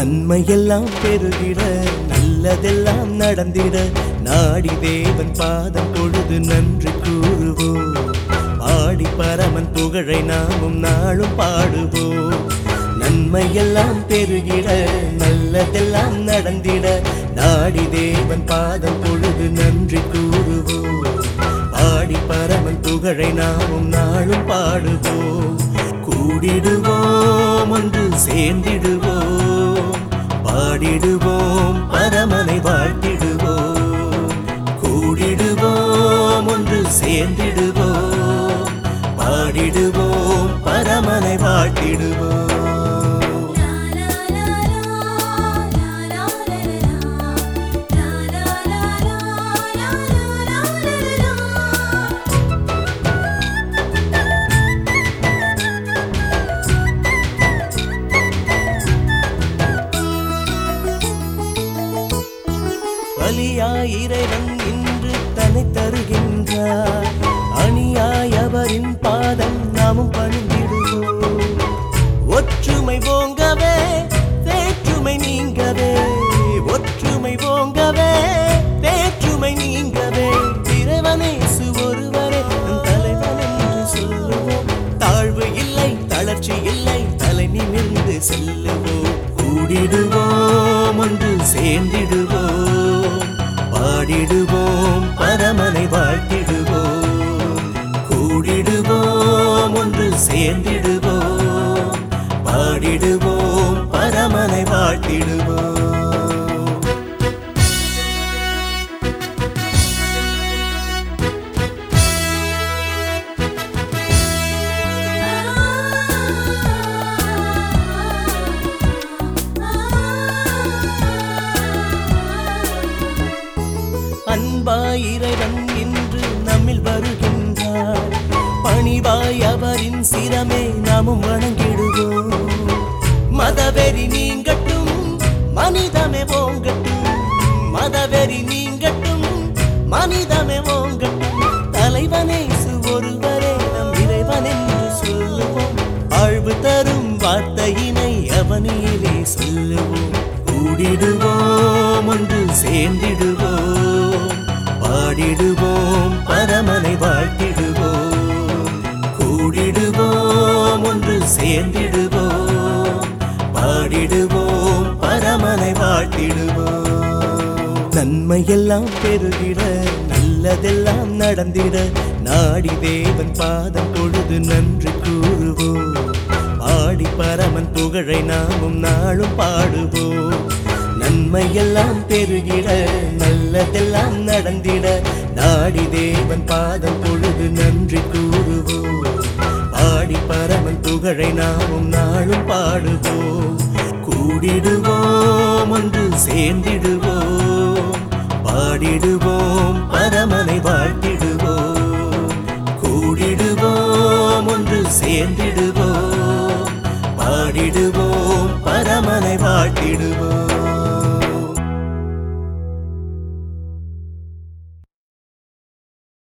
நன்மையெல்லாம் பெருகிட நல்லதெல்லாம் நடந்திட நாடி தேவன் பாதம் பொழுது நன்றி கூறுவோம் பாடி பரமன் புகழை நாமும் நாளும் பாடுவோம் நன்மையெல்லாம் பெருகிட நல்லதெல்லாம் நடந்திட நாடி தேவன் பாதம் பொழுது நன்றி கூறுவோம் பாடி பரமன் புகழை நாமும் நாளும் பாடுவோம் கூடிடுவோம் ஒன்று சேர்ந்திடுவோம் பாடிடுவோம் பரமனை வாழ்த்திடுவோம் கூடிடுவோம் ஒன்று சேர்ந்திடுவோம் பாடிடுவோம் பரமனை வாழ்த்திடுவோம் பலியாய் இறைவன் இன்று தன்னை தருகின்றார் அணியாய் அவரின் பாதம் நாமும் பணிந்திடுவோம் ஒற்றுமை ஓங்கவே வேற்றுமை நீங்கவே ஒற்றுமை ஓங்கவே வேற்றுமை நீங்கவே இறைவனேசு ஒருவரே நம் தலைவன் என்று சொல்லுவோம் தாழ்வு இல்லை தளர்ச்சி இல்லை தலை நிமிர்ந்து செல்லுவோம் கூடிடுவோம் ஒன்று சேர்ந்திடுவோம் பாடிடுவோம் பரமனை வாழ்த்திடுவோம் கூடிடுவோம் ஒன்று சேர்ந்திடுவோம் பாடிடுவோம் பரமனை வாழ்த்திடுவோம் அன்பாய் இறைவன் இன்று நம்மில் வருகின்றார் பணிவாய் அவரின் சிரமே நாமும் வணங்கிடுவோம் மதவெறி நீங்கட்டும் மனிதமே ஓங்கட்டும் மதவெறி நீங்கட்டும் மனிதமே ஓங்கட்டும் தலைவனேசு ஒருவரே நம் இறைவன் என்று சொல்லுவோம் ஆழ்வு தரும் வார்த்தையினை அவனியிலே சொல்லுவோம் கூடிடுவோம் ஒன்று சேர்ந்திடுவோம் பாடிடுவோம் பரமனை வாழ்த்திடுவோம் கூடிடுவோம் ஒன்று சேர்ந்திடுவோம் பாடிடுவோம் பரமனை வாழ்த்திடுவோம் நன்மையெல்லாம் பெருகிட நல்லதெல்லாம் நடந்திட நாடி தேவன் பாதம் பொழுது நன்றி கூறுவோம் பாடி பரமன் புகழை நாமும் நாளும் பாடுவோம் நன்மையெல்லாம் பெருகிட நல்லதெல்லாம் நடந்திட நாடி தேவன் பாதம் பொழுது நன்றி கூறுவோம் பாடி பரமன் புகழை நாமும் நாளும் பாடுவோம் கூடிடுவோம் ஒன்று சேர்ந்திடுவோம் பாடிடுவோம் பரம